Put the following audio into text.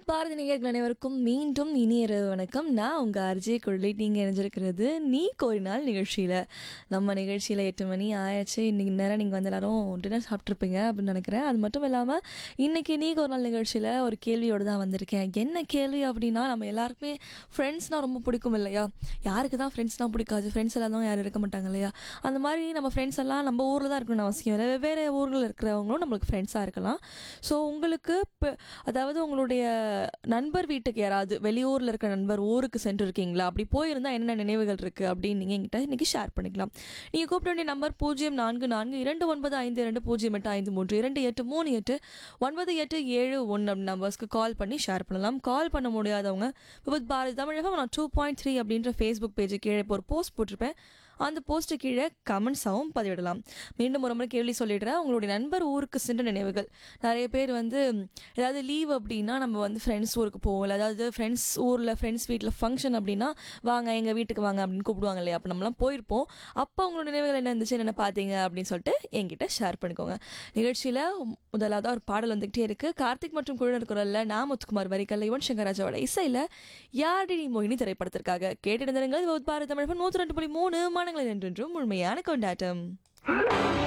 பாரதி நேயர்கள் அனைவருக்கும் மீண்டும் இனிய இரவு வணக்கம் நான் உங்கள் அர்ஜே குழலி நீங்கள் இணைஞ்சிருக்கிறது நீ கோரினால் நிகழ்ச்சியில் நம்ம நிகழ்ச்சியில் எட்டு மணி ஆயாச்சு இன்னைக்கு நேரம் நீங்கள் வந்து எல்லாரும் டின்னர் சாப்பிட்ருப்பீங்க அப்படின்னு நினைக்கிறேன் அது மட்டும் இல்லாமல் இன்னைக்கு நீ ஒரு நாள் நிகழ்ச்சியில் ஒரு கேள்வியோடு தான் வந்திருக்கேன் என்ன கேள்வி அப்படின்னா நம்ம எல்லாருக்குமே ஃப்ரெண்ட்ஸ்னால் ரொம்ப பிடிக்கும் இல்லையா யாருக்கு தான் ஃப்ரெண்ட்ஸ்னால் பிடிக்காது ஃப்ரெண்ட்ஸ் எல்லாம் யாரும் இருக்க மாட்டாங்க இல்லையா அந்த மாதிரி நம்ம ஃப்ரெண்ட்ஸ் எல்லாம் நம்ம ஊரில் தான் இருக்கணும்னு அவசியம் இல்லை வெவ்வேறு ஊரில் இருக்கிறவங்களும் நம்மளுக்கு ஃப்ரெண்ட்ஸாக இருக்கலாம் ஸோ உங்களுக்கு இப்போ அதாவது உங்களுடைய நண்பர் வீட்டுக்கு யாராவது வெளியூரில் இருக்கிற நண்பர் ஊருக்கு சென்று இருக்கீங்களா அப்படி போயிருந்தால் என்னென்ன நினைவுகள் இருக்குது அப்படின்னு நீங்கள் எங்கிட்ட இன்றைக்கி ஷேர் பண்ணிக்கலாம் நீங்கள் கூப்பிட வேண்டிய நம்பர் பூஜ்ஜியம் நான்கு நான்கு இரண்டு ஒன்பது ஐந்து இரண்டு பூஜ்ஜியம் எட்டு ஐந்து மூன்று இரண்டு எட்டு மூணு எட்டு ஒன்பது எட்டு ஏழு ஒன்று நம்பர்ஸ்க்கு கால் பண்ணி ஷேர் பண்ணலாம் கால் பண்ண முடியாதவங்க வித் பாரதி தமிழகம் நான் டூ பாயிண்ட் த்ரீ அப்படின்ற ஃபேஸ்புக் பேஜ் கீழே இப்போ ஒரு போஸ்ட் போட்டிருப்பேன் அந்த போஸ்ட்டு கீழே கமெண்ட்ஸாகவும் பதிவிடலாம் மீண்டும் ஒரு முறை கேள்வி சொல்லிடுறேன் உங்களுடைய நண்பர் ஊருக்கு சென்ற நினைவுகள் நிறைய பேர் வந்து ஏதாவது லீவ் அப்படின்னா நம்ம வந்து ஃப்ரெண்ட்ஸ் ஊருக்கு போவோம் இல்லை அதாவது ஃப்ரெண்ட்ஸ் ஊரில் ஃப்ரெண்ட்ஸ் வீட்டில் ஃபங்க்ஷன் அப்படின்னா வாங்க எங்கள் வீட்டுக்கு வாங்க அப்படின்னு கூப்பிடுவாங்க இல்லையா அப்போ நம்மலாம் போயிருப்போம் அப்போ உங்களோட நினைவுகள் என்ன இருந்துச்சு என்ன பார்த்தீங்க அப்படின்னு சொல்லிட்டு என்கிட்ட ஷேர் பண்ணிக்கோங்க நிகழ்ச்சியில் முதலாவது ஒரு பாடல் வந்துகிட்டே இருக்குது கார்த்திக் மற்றும் குழுவினர் குரலில் நான் முத்துக்குமார் வரிக்கல் யுவன் சங்கர் ராஜாவோட இசையில் யாரடி நீ மோகினி திரைப்படத்திற்காக கேட்டிருந்திருங்கள் பாரத தமிழ் நூற்றி ரெண்டு புள்ளி மூணு மானங்களில் என்றென்றும் முழுமையான கொண்டாட்டம்